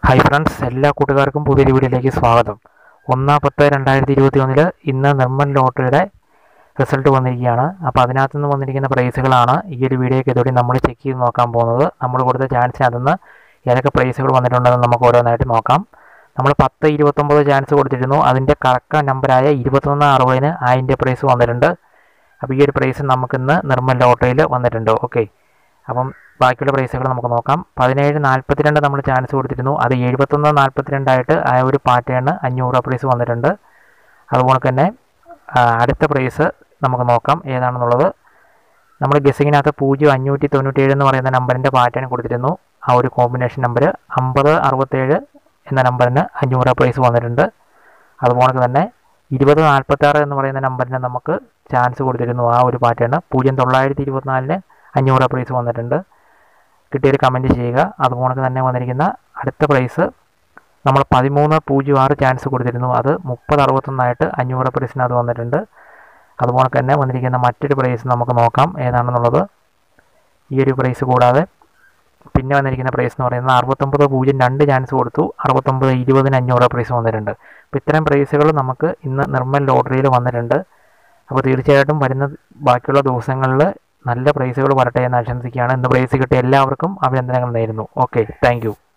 hi friends എല്ലാ കൂട്ടുകാർക്കും പുതിയൊരു വീഡിയോയിലേക്ക് സ്വാഗതം ഒന്ന് പത്ത് രണ്ടായിരത്തി ഇരുപത്തി ഒന്നിൽ ഇന്ന് നിർമ്മൽ ലോട്ടറിയുടെ റിസൾട്ട് വന്നിരിക്കുകയാണ് അപ്പോൾ അതിനകത്ത് നിന്ന് വന്നിരിക്കുന്ന പ്രൈസുകളാണ് ഈ ഒരു വീഡിയോയ്ക്ക് ഇതോടെ നമ്മൾ ചെക്ക് ചെയ്ത് നോക്കാൻ പോകുന്നത് നമ്മൾ കൊടുത്ത ചാൻസിനകത്ത് നിന്ന് ഏതൊക്കെ പ്രൈസുകൾ വന്നിട്ടുണ്ടെന്ന് നമുക്ക് ഓരോന്നായിട്ട് നോക്കാം നമ്മൾ പത്ത് ഇരുപത്തൊമ്പത് ചാൻസ് കൊടുത്തിരുന്നു അതിൻ്റെ കറക്റ്റ് നമ്പറായ ഇരുപത്തൊന്ന് അറുപതിന് അതിൻ്റെ പ്രൈസ് വന്നിട്ടുണ്ട് അപ്പോൾ ഈ ഒരു പ്രൈസ് നമുക്കിന്ന് നിർമ്മൽ ലോട്ടറിയിൽ വന്നിട്ടുണ്ട് ഓക്കെ അപ്പം ബാക്കിയുള്ള പ്രൈസുകൾ നമുക്ക് നോക്കാം പതിനേഴ് നാൽപ്പത്തിരണ്ട് നമ്മൾ ചാൻസ് കൊടുത്തിരുന്നു അത് എഴുപത്തൊന്ന് നാൽപ്പത്തിരണ്ടായിട്ട് ആ ഒരു പാറ്റേണ് അഞ്ഞൂറ് പ്രൈസ് വന്നിട്ടുണ്ട് അതുപോലെ തന്നെ ആ, അടുത്ത പ്രൈസ് നമുക്ക് നോക്കാം ഏതാണെന്നുള്ളത് നമ്മൾ ഗസ്സിങ്ങിനകത്ത് പൂജ്യം അഞ്ഞൂറ്റി തൊണ്ണൂറ്റേഴ് എന്ന് പറയുന്ന നമ്പറിൻ്റെ പാറ്റേൺ കൊടുത്തിരുന്നു ആ ഒരു കോമ്പിനേഷൻ നമ്പർ അമ്പത് അറുപത്തേഴ് എന്ന നമ്പറിന് അഞ്ഞൂറ് പ്രൈസ് വന്നിട്ടുണ്ട് അതുപോലെ തന്നെ ഇരുപത് നാൽപ്പത്താറ് എന്ന് പറയുന്ന നമ്പറിന് നമുക്ക് ചാൻസ് കൊടുത്തിരുന്നു ആ ഒരു പാറ്റേൺ പൂജ്യം തൊള്ളായിരത്തി ഇരുപത്തിനാലിന് അഞ്ഞൂറ് പ്രൈസ് വന്നിട്ടുണ്ട് കിട്ടിയൊരു കമൻറ്റ് ചെയ്യുക അതുപോലെ തന്നെ വന്നിരിക്കുന്ന അടുത്ത പ്രൈസ് നമ്മൾ പതിമൂന്ന് പൂജ്യം ആറ് ചാൻസ് കൊടുത്തിരുന്നു അത് മുപ്പത് അറുപത്തൊന്നായിട്ട് അഞ്ഞൂറ് പ്രൈസിനകത്ത് വന്നിട്ടുണ്ട് അതുപോലെ തന്നെ വന്നിരിക്കുന്ന മറ്റൊരു പ്രൈസ് നമുക്ക് നോക്കാം ഏതാണെന്നുള്ളത് ഈ ഒരു പ്രൈസ് കൂടാതെ പിന്നെ വന്നിരിക്കുന്ന പ്രൈസ് എന്ന് പറയുന്നത് അറുപത്തൊമ്പത് പൂജ്യം രണ്ട് ചാൻസ് കൊടുത്തു അറുപത്തൊമ്പത് ഇരുപതിന് അഞ്ഞൂറ് പ്രൈസ് വന്നിട്ടുണ്ട് അപ്പോൾ ഇത്തരം പ്രൈസുകൾ നമുക്ക് ഇന്ന് നിർമ്മൽ ലോട്ടറിയിൽ വന്നിട്ടുണ്ട് അപ്പോൾ തീർച്ചയായിട്ടും വരുന്ന ബാക്കിയുള്ള ദിവസങ്ങളിൽ നല്ല പ്രൈസുകൾ വരട്ടെ എന്ന് ആശംസിക്കുകയാണ് ഇന്ന് പ്രൈസ് കിട്ടിയ എല്ലാവർക്കും അഭിനന്ദനങ്ങൾ നേരുന്നു ഓക്കെ താങ്ക്